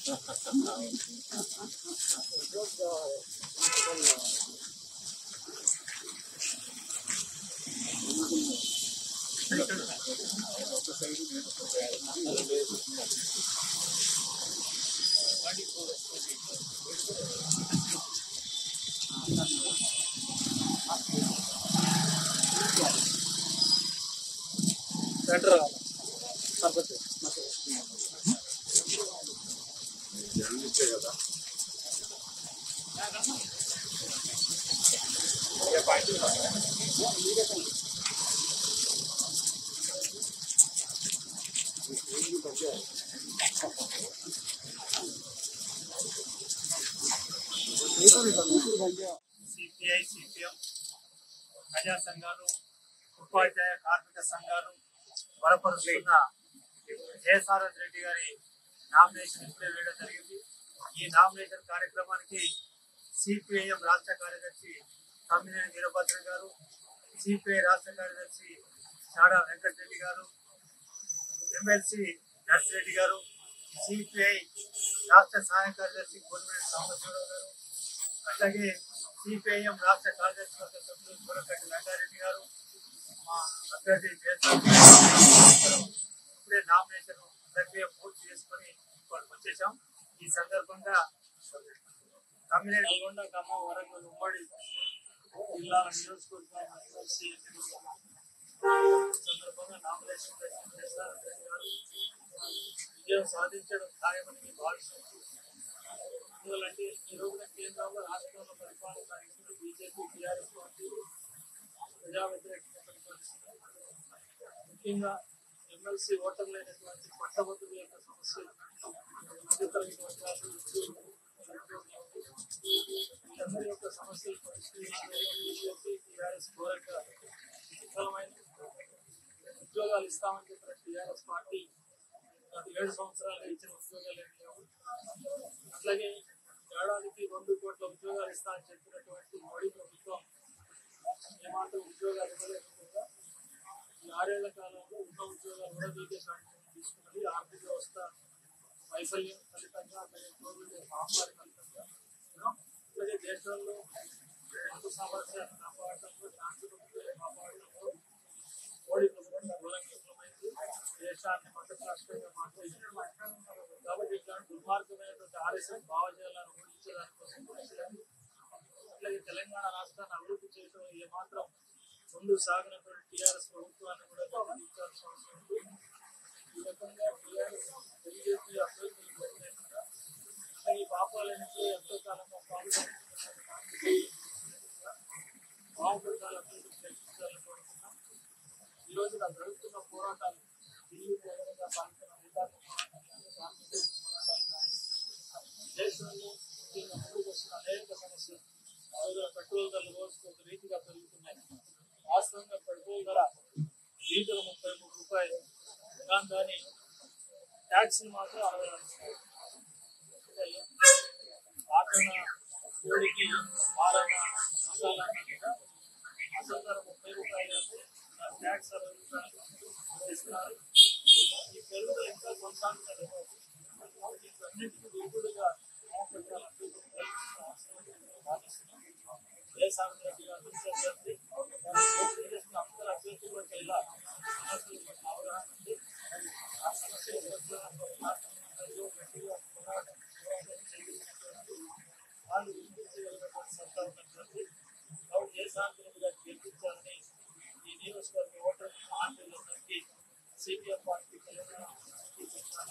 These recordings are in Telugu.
సిపిఐ సిపిఎం ప్రజా సంఘాలు ఉపాధ్యాయ కార్మిక సంఘాలు బలపరుస్తున్న జయసారథ్ రెడ్డి గారి నామినేషన్ ఇప్పుడే వేయడం జరిగింది ఈ నామినేషన్ కార్యక్రమానికి సిపిఐఎం రాష్ట్ర కార్యదర్శి తమ్మినేని వీరభద్ర గారు సిపిఐ రాష్ట్ర కార్యదర్శి చాడా వెంకటరెడ్డి గారు ఎమ్మెల్సీ నర్సిరెడ్డి గారు సిపిఐ రాష్ట్ర సహాయ కార్యదర్శి కొనిమేటి సాంబశివరావు గారు అట్లాగే సిపిఐఎం రాష్ట్ర కార్యదర్శి వర్గ సభ్యులు సూరకట్టి రంగారెడ్డి గారు మా అభ్యర్థి జయసాయి ఇప్పుడే నామినేషన్ ప్రక్రియ పూర్తి చేసుకొని ఇక్కడికి వచ్చేసాం ఈ సందర్భంగా తమిళనాడు నల్గొండ ఖమ్మం వరంగల్ ఉమ్మడి జిల్లాల నియోజకవర్గాల ఎమ్మెల్సీ సందర్భంగా నామినేషన్ వేసిన జయసాయి రెడ్డి గారు విజయం సాధించడం ఖాయమని భావిస్తున్నాను ఎందుకంటే ఈ రోజున కేంద్రంలో రాష్ట్రంలో పరిపాలన సాగిస్తున్న బీజేపీ టీఆర్ఎస్ పార్టీలు ప్రజా వ్యతిరేకంగా పరిపాలిస్తున్నాయి ముఖ్యంగా ఎమ్మెల్సీ ఓటర్ లేనటువంటి పట్టభద్రుల యొక్క సమస్యలు మధ్యతరగతి వర్గాలు ఉద్యోగులు, వీళ్ళందరి యొక్క సమస్యలు పరిష్కరించడానికి బీజేపీ టీఆర్ఎస్ ఘోరంగా విఫలమైంది ఉద్యోగాలు ఇస్తామని చెప్పిన టీఆర్ఎస్ పార్టీ గత ఏడు సంవత్సరాలు ఇచ్చిన ఉద్యోగాలు ఏమి లేవు అట్లాగే ఏడాదికి రెండు కోట్ల ఉద్యోగాలు ఇస్తామని చెప్పినటువంటి మోడీ ప్రభుత్వం ఏమాత్రం ఉద్యోగాలు ఇవ్వలేకుండా ఈ ఆరేళ్ల కాలంలో ఉన్న ఉద్యోగాలు కూడా మీకే కార్యక్రమం తీసుకున్నది ఆర్థిక వ్యవస్థ వైఫల్యం ఫలితంగా అట్లాగే కోవిడ్ మహమ్మారి ఫలితంగా you know, అట్లాగే దేశంలో రైతు సామర్థ్యాన్ని కాపాడటంలో శాంతి కాపాడటంలో మోడీ ప్రభుత్వం ఘోరంగా విఫలమైంది దేశాన్ని మత రాష్ట్రంగా మార్చేసింది కాబట్టి ఇట్లాంటి దుర్మార్గమైనటువంటి ఆర్ఎస్ఎస్ భావజాలను ఓడించడానికి కోసం చేయాలి. అట్లాగే తెలంగాణ రాష్ట్రాన్ని అభివృద్ధి చేయడం ఏమాత్రం ముందు సాగినటువంటి టీఆర్ఎస్ ప్రభుత్వాన్ని కూడా గమనించాల్సిన అవసరం ఉంది ఈ రకంగా టీఆర్ఎస్ బీజేపీ అభ్యర్థులు వ్యతిరేకంగా అట్లాగే ఈ పాపాలనికి ఎంతో కాలంగా పాల్గొంటున్నటువంటి బాగుపడాల అభివృద్ధి ప్రయత్నించాలని కోరుతున్నాం ఈ రోజు నాకు జరుగుతున్న పోరాటాలు ఢిల్లీ కేంద్రంగా సాగుతున్న విధాన పోరాటాలు కానీ కార్మిక పోరాటాలు కానీ దేశంలో ముఖ్యంగా ముందుకు వస్తున్న అనేక సమస్యలు రోజుల పెట్రోల్ ధరలు రోజుకు ఒక రీతిగా పెరుగుతున్నాయి వాస్తవంగా పెట్రోల్ ధర లీటర్ ముప్పై మూడు రూపాయలు కానీ దాని ట్యాక్స్ మాత్రం అరవై రెండు రూపాయలు. ఆటన కోడికి మారణ మసాలా కూడా అసలు ధర ముప్పై రూపాయలు అయితే దాని ట్యాక్స్ అరవై రూపాయలు ఇస్తున్నారు ఈ పెరుగుదల ఇంకా కొనసాగుతుంది వీటన్నిటికీ విరుగుడుగా పెట్టాలంటే ఏ సాగుతుంది అభ్యర్థి చేసిన అందరి అభ్యర్థులకు వెళ్ళా సమస్యల పట్ల అవగాహన ఉంది ఆ సమస్యల పట్ల పోరాటంలో గట్టిగా పోరాటం పోరాటం చేస్తున్నటువంటి వాళ్ళు వినిపించగలిగినటువంటి సత్తా ఉన్నటువంటి కాబట్టి ఏ సాగుతున్నట్టుగా గెలిపించాలని ఈ నియోజకవర్గ ఓటర్ ఆందోళనకి సిపిఎం పార్టీ తెలంగాణ పార్టీ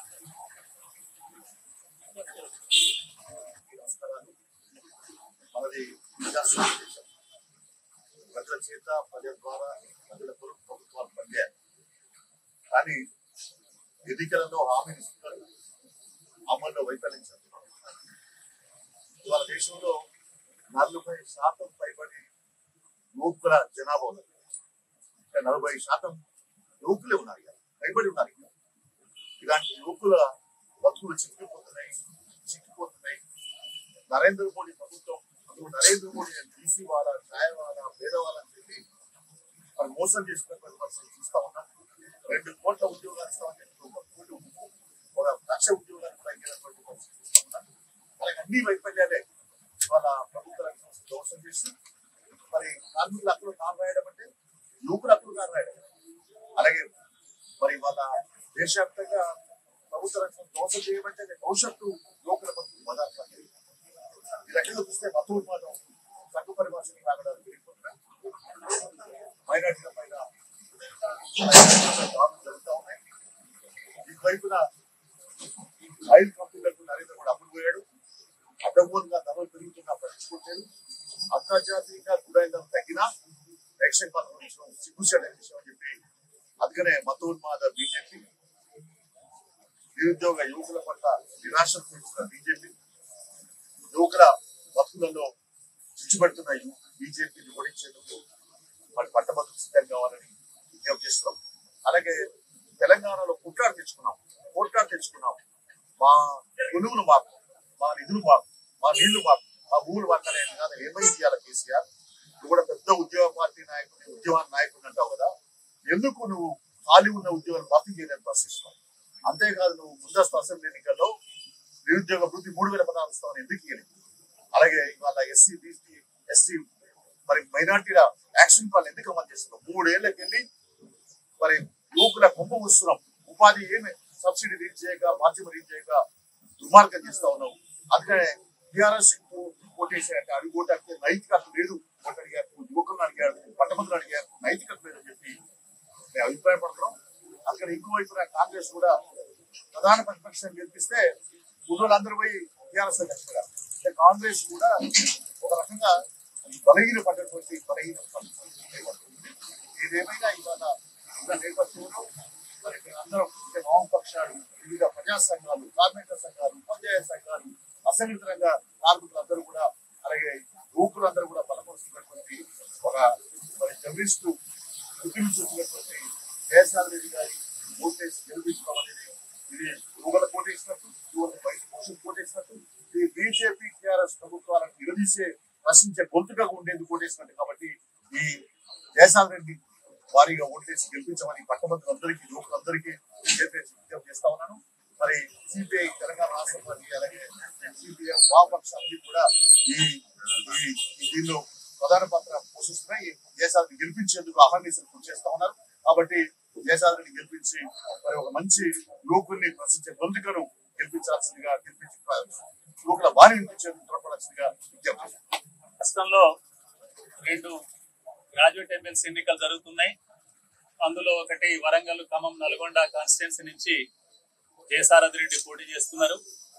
నమస్కారాలు మనది ప్రజాస్వామ్య దేశం ప్రజల చేత ప్రజల ద్వారా ప్రజల కొరకు ప్రభుత్వాలు పనిచేయాలి కానీ ఎన్నికలలో హామీలు ఇస్తున్నారు అమల్లో వైఫల్యం చెందుతున్నారు ఇవాళ దేశంలో నలభై శాతం పైబడి యువకుల జనాభా ఉన్నది ఇంకా నలభై శాతం యువకులే ఉన్నారు ఇక పైబడి ఉన్నారు ఇక ఇలాంటి యువకుల బతుకులు చిక్కిపోతున్నాయి చిక్కిపోతున్నాయి నరేంద్ర మోడీ ప్రభుత్వం అందులో నరేంద్ర మోడీ బీసీ వాళ్ళ ఛాయ వాళ్ళ పేదవాళ్ళ అని చెప్పి మరి మోసం చేసినటువంటి పరిస్థితి చూస్తా ఉన్నాం రెండు కోట్ల ఉద్యోగాలు ఇస్తామని చెప్పి ఒక కోటి ఒక లక్ష ఉద్యోగాలు కూడా ఇచ్చినటువంటి పరిస్థితి అన్ని వైఫల్యాలే వాళ్ళ ప్రభుత్వ రంగ సంస్థ దోషం చేసి మరి కార్మికుల హక్కులు కాలు రాయడం అంటే యువకుల హక్కులు కాలు రాయడం అలాగే మరి వాళ్ళ దేశవ్యాప్తంగా ప్రభుత్వ రంగ సంస్థ దోషం చేయమంటే అది భవిష్యత్తు యువకుల బతుకు పదార్థాలు ఈ రకంగా చూస్తే మత ఉన్మాదం తక్కువ పరిభాషని రాగడాలు పెరిగిపోతున్నాయి మైనార్టీల పైన దాడులు జరుగుతూ ఉన్నాయి ఇటువైపున ఆయిల్ కంపెనీలకు నరేంద్ర మోడీ అమ్ముడు పోయాడు అడ్డమూలంగా ధరలు పెరుగుతున్నా పట్టించుకోలేదు అంతర్జాతీయంగా గురైందని తగ్గినా రేషన్ పథకం విషయం సిగ్గుచేట విషయం అని చెప్పి అందుకనే మతోన్మాద బీజేపీ నిరుద్యోగ యువకుల పట్ల నిరాశ చూపిస్తున్న బీజేపీ యువకుల బతుకులలో చిచ్చుపెడుతున్న బీజేపీని ఓడించేందుకు మరి పట్టభద్రులు సిద్ధం కావాలని విజ్ఞప్తి చేస్తున్నాం అలాగే తెలంగాణలో కుట్రాడు తెచ్చుకున్నాం కోట్లాడు తెచ్చుకున్నాం మా కొనుగోలు మాకు మా నిధులు మాకు మా నీళ్లు మాకు మా భూములు మాకు అనేది కాదు ఏమైంది ఇవాళ కేసీఆర్ నువ్వు కూడా పెద్ద ఉద్యోగ పార్టీ నాయకుడు ఉద్యోగ నాయకుడు అంటావు కదా ఎందుకు నువ్వు ఖాళీ ఉన్న ఉద్యోగాలు భర్తీ చేయలేని ప్రశ్నిస్తున్నావు అంతేకాదు నువ్వు ముందస్తు అసెంబ్లీ ఎన్నికల్లో నిరుద్యోగ వృత్తి మూడు వేల పదాలు ఇస్తామని ఎందుకు ఇవ్వలేదు అలాగే ఇవాళ ఎస్సీ బీసీ ఎస్సీ మరి మైనార్టీల యాక్షన్ ప్లాన్ ఎందుకు అమలు చేస్తున్నావు మూడేళ్లకు వెళ్ళి మరి యువకుల కుంభ వస్తున్నాం ఉపాధి ఏమి సబ్సిడీ రీచ్ చేయక మాధ్యమ రీచ్ చేయక దుర్మార్గం చేస్తా ఉన్నావు అందుకనే టిఆర్ఎస్ ఓటేసారంటే అడుగు ఓటానికి నైతికత లేదు ఓటు అడిగారు యువకులను అడిగారు పట్టమంతులు అడిగారు నైతికత లేదని చెప్పి మేము అభిప్రాయపడుతున్నాం అక్కడ ఇంకోవైపున కాంగ్రెస్ కూడా ప్రధాన ప్రతిపక్షం గెలిపిస్తే ఊళ్ళందరూ పోయి టీఆర్ఎస్ కలిసిపోయారు అంటే కాంగ్రెస్ కూడా ఒక రకంగా బలహీన పడ్డటువంటి బలహీన ఏదేమైనా ఇవాళ ఉన్న నేపథ్యంలో మరి అందరం అంటే వామపక్షాలు వివిధ ప్రజా సంఘాలు కార్మిక సంఘాలు ఉపాధ్యాయ సంఘాలు అసంఘటిత రంగ కార్మికులందరూ కూడా అలాగే యువకులందరూ కూడా బలపరుస్తున్నటువంటి ఒక మరి జర్నలిస్టు ఉద్యమించుతున్నటువంటి జయశాల రెడ్డి గారి ఓటేసి గెలిపించడం అనేది ఇది యువకుల కోటేసినట్టు యువత బయట భవిష్యత్తు కోటేసినట్టు ఇది బీజేపీ టీఆర్ఎస్ ప్రభుత్వాలను నిలదీసే ప్రశ్నించే గొంతుగా ఉండేందుకు కోటేసినట్టు కాబట్టి ఈ జయశాల రెడ్డి భారీగా ఓట్లేసి గెలిపించమని పట్టభద్రులందరికీ యువకులందరికీ చెప్పేసి విజ్ఞప్తి చేస్తా ఉన్నాను మరి సిపిఐ తెలంగాణ రాష్ట్ర పార్టీ అలాగే సిపిఐ వామపక్ష అన్ని కూడా ఈ ఈ ఈ దీనిలో ప్రధాన పాత్ర పోషిస్తున్నాయి దేశాలను గెలిపించేందుకు అహర్నిశలు కృషి చేస్తా ఉన్నారు కాబట్టి దేశాలను గెలిపించి మరి ఒక మంచి యువకుల్ని ప్రశ్నించే గొంతుకను గెలిపించాల్సిందిగా గెలిపించి యువకుల వాణి వినిపించేందుకు తోడ్పడాల్సిందిగా విజ్ఞప్తి చేస్తున్నాను. రాష్ట్రంలో రెండు గ్రాడ్యుయేట్ ఎమ్మెల్సీ ఎన్నికలు జరుగుతున్నాయి అందులో ఒకటి వరంగల్ ఖమ్మం నల్గొండ కాన్స్టిట్యున్సీ నుంచి జయసారథి రెడ్డి పోటీ చేస్తున్నారు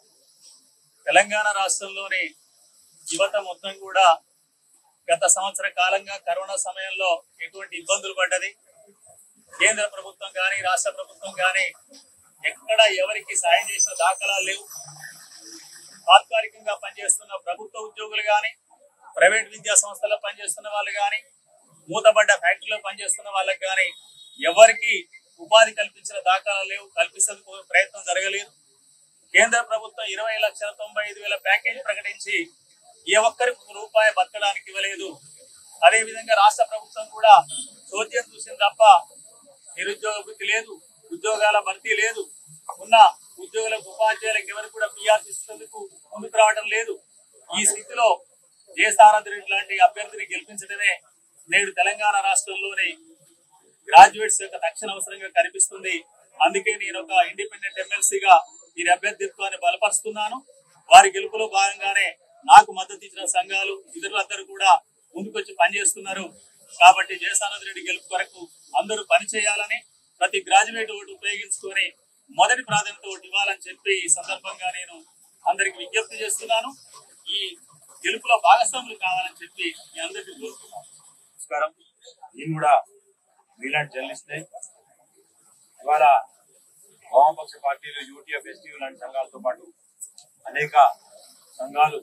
తెలంగాణ రాష్ట్రంలోని యువత మొత్తం కూడా గత సంవత్సర కాలంగా కరోనా సమయంలో ఎటువంటి ఇబ్బందులు పడ్డది కేంద్ర ప్రభుత్వం కానీ రాష్ట్ర ప్రభుత్వం కానీ ఎక్కడ ఎవరికి సాయం చేసిన దాఖలాలు లేవు తాత్కాలికంగా పనిచేస్తున్న ప్రభుత్వ ఉద్యోగులు కానీ ప్రైవేట్ విద్యా సంస్థల్లో పనిచేస్తున్న వాళ్ళు కానీ మూతబడ్డ ఫ్యాక్టరీలో పనిచేస్తున్న వాళ్ళకి కానీ ఎవరికి ఉపాధి కల్పించిన దాఖలాలు లేవు కల్పించేందుకు ప్రయత్నం జరగలేదు కేంద్ర ప్రభుత్వం ఇరవై లక్షల తొంభై ఐదు వేల ప్యాకేజ్ ప్రకటించి ఏ ఒక్కరికి రూపాయి బతకడానికి ఇవ్వలేదు అదే విధంగా రాష్ట్ర ప్రభుత్వం కూడా చోద్యం చూసింది తప్ప నిరుద్యోగ వృత్తి లేదు ఉద్యోగాల భర్తీ లేదు ఉన్న ఉద్యోగులకు ఉపాధ్యాయులకు ఎవరికి కూడా పిఆర్సీ ఇచ్చేందుకు ముందుకు రావడం లేదు ఈ స్థితిలో జయసారథి రెడ్డి లాంటి అభ్యర్థిని గెలిపించడమే నేడు తెలంగాణ రాష్ట్రంలోని గ్రాడ్యుయేట్స్ యొక్క తక్షణ అవసరంగా కనిపిస్తుంది అందుకే నేను ఒక ఇండిపెండెంట్ ఎమ్మెల్సీగా వీరి అభ్యర్థిత్వాన్ని బలపరుస్తున్నాను వారి గెలుపులో భాగంగానే నాకు మద్దతు ఇచ్చిన సంఘాలు ఇతరులందరూ కూడా ముందుకొచ్చి పనిచేస్తున్నారు కాబట్టి జయసానంద్ రెడ్డి గెలుపు కొరకు అందరూ పనిచేయాలని ప్రతి గ్రాడ్యుయేట్ ఓటు ఉపయోగించుకొని మొదటి ప్రాధాన్యత ఓటు ఇవ్వాలని చెప్పి ఈ సందర్భంగా నేను అందరికి విజ్ఞప్తి చేస్తున్నాను ఈ గెలుపులో భాగస్వాములు కావాలని చెప్పి మీ అందరికీ కోరుతున్నాను నమస్కారం నేను కూడా మీలాంటి జర్నలిస్ట్నే ఇవాళ వామపక్ష పార్టీలు యూటీఎఫ్ ఎస్టీ లాంటి సంఘాలతో పాటు అనేక సంఘాలు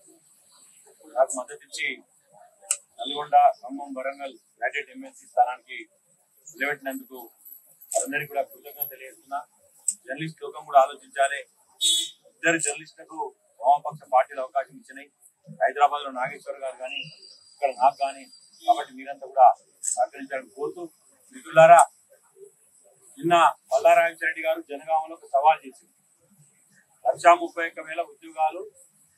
నాకు మద్దతు ఇచ్చి నల్గొండ ఖమ్మం వరంగల్ గ్రాడ్యుయేట్ ఎమ్మెల్సీ స్థానానికి నిలబెట్టినందుకు అందరికీ కూడా కృతజ్ఞత తెలియజేస్తున్నా జర్నలిస్ట్ లోకం కూడా ఆలోచించాలి ఇద్దరు జర్నలిస్టులకు వామపక్ష పార్టీలు అవకాశం ఇచ్చినాయి హైదరాబాద్ లో నాగేశ్వర్ గారు కానీ ఇక్కడ నాకు కానీ కాబట్టి మీరంతా కూడా సహకరించాలని కోరుతూ మిత్రులారా నిన్న రెడ్డి గారు జనగామలో ఒక సవాల్ చేసింది లక్షా ముప్పై ఒక్క వేల ఉద్యోగాలు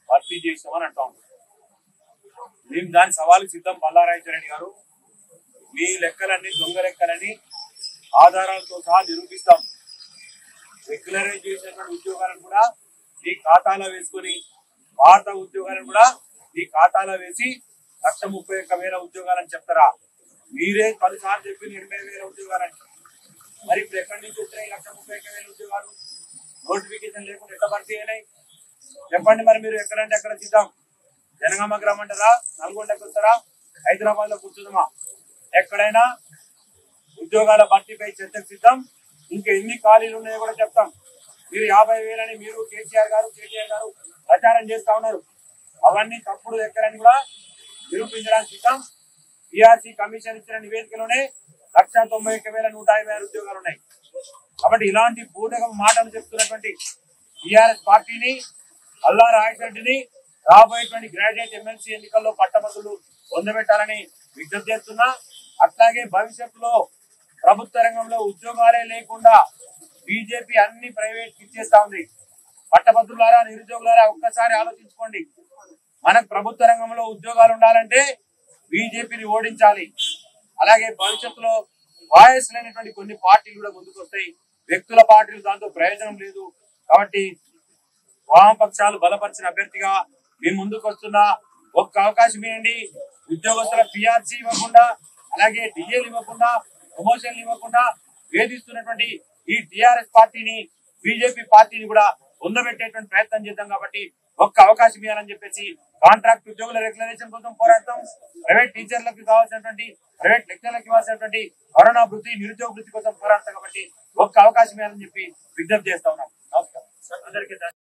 భర్తీ చేస్తామని అంటా ఉన్నాం మేము దాని సవాలు సిద్ధం బల్లారాయచరణి గారు మీ లెక్కలన్నీ దొంగ లెక్కలని ఆధారాలతో సహా నిరూపిస్తాం రెగ్యులరైజ్ చేసినటువంటి ఉద్యోగాలను కూడా మీ ఖాతాలో వేసుకొని పాత ఉద్యోగాలను కూడా మీ ఖాతాలో వేసి లక్ష ముప్పై ఒక్క వేల ఉద్యోగాలని చెప్తారా మీరే పలుసార్లు చెప్పిన ఎనభై వేల ఉద్యోగాలని మరి ఇప్పుడు ఎక్కడి నుంచి వచ్చినాయి లక్ష ముప్పై ఒక్క వేల ఉద్యోగాలు నోటిఫికేషన్ లేకుండా ఎట్లా భర్తీ అయినాయి చెప్పండి మరి మీరు ఎక్కడంటే ఎక్కడ సిద్ధం జనగామకి రమ్మంటారా నల్గొండకి వస్తారా హైదరాబాద్ లో కూర్చుందామా ఎక్కడైనా ఉద్యోగాల భర్తీపై చర్చకు సిద్ధం ఇంకా ఎన్ని ఖాళీలు ఉన్నాయో కూడా చెప్తాం మీరు యాభై వేలని మీరు కేసీఆర్ గారు కేటీఆర్ గారు ప్రచారం చేస్తా ఉన్నారు అవన్నీ తప్పుడు ఎక్కడని కూడా నిరూపించడానికి సిద్ధం పిఆర్సీ కమిషన్ ఇచ్చిన నివేదికలోనే లక్ష తొంభై ఒక్క వేల నూట యాభై ఆరు ఉద్యోగాలు ఉన్నాయి కాబట్టి ఇలాంటి బూటకం మాటలు చెప్తున్నటువంటి టిఆర్ఎస్ పార్టీని అల్లా రాయరెడ్డిని రాబోయేటువంటి గ్రాడ్యుయేట్ ఎమ్మెల్సీ ఎన్నికల్లో పట్టభద్రులు పొందబెట్టాలని విజ్ఞప్తి చేస్తున్నా అట్లాగే భవిష్యత్తులో ప్రభుత్వ రంగంలో ఉద్యోగాలే లేకుండా బీజేపీ అన్ని ప్రైవేట్ ఇచ్చేస్తా ఉంది పట్టభద్రులారా నిరుద్యోగులారా ఒక్కసారి ఆలోచించుకోండి మనకు ప్రభుత్వ రంగంలో ఉద్యోగాలు ఉండాలంటే బీజేపీని ఓడించాలి అలాగే భవిష్యత్తులో వాయిస్ లేనటువంటి కొన్ని పార్టీలు కూడా ముందుకు వస్తాయి వ్యక్తుల పార్టీలు దాంతో ప్రయోజనం లేదు కాబట్టి వామపక్షాలు బలపరిచిన అభ్యర్థిగా మీ ముందుకు వస్తున్నా ఒక్క అవకాశం ఇవ్వండి ఉద్యోగస్తుల పిఆర్సీ ఇవ్వకుండా అలాగే డిఏలు ఇవ్వకుండా ప్రమోషన్లు ఇవ్వకుండా వేధిస్తున్నటువంటి ఈ టిఆర్ఎస్ పార్టీని బీజేపీ పార్టీని కూడా పొందబెట్టేటువంటి ప్రయత్నం చేద్దాం కాబట్టి ఒక్క అవకాశం ఇవ్వాలని చెప్పేసి కాంట్రాక్ట్ ఉద్యోగుల రెగ్యులరేషన్ కోసం పోరాడతాం ప్రైవేట్ టీచర్లకు కావాల్సినటువంటి ప్రైవేట్ లెక్చర్లకు ఇవ్వాల్సినటువంటి కరోనా వృత్తి నిరుద్యోగ వృత్తి కోసం పోరాడతాం కాబట్టి ఒక్క అవకాశం ఇవ్వాలని చెప్పి విజ్ఞప్తి చేస్తా ఉన్నాం నమస్కారం అందరికీ ధన్యవాదాలు.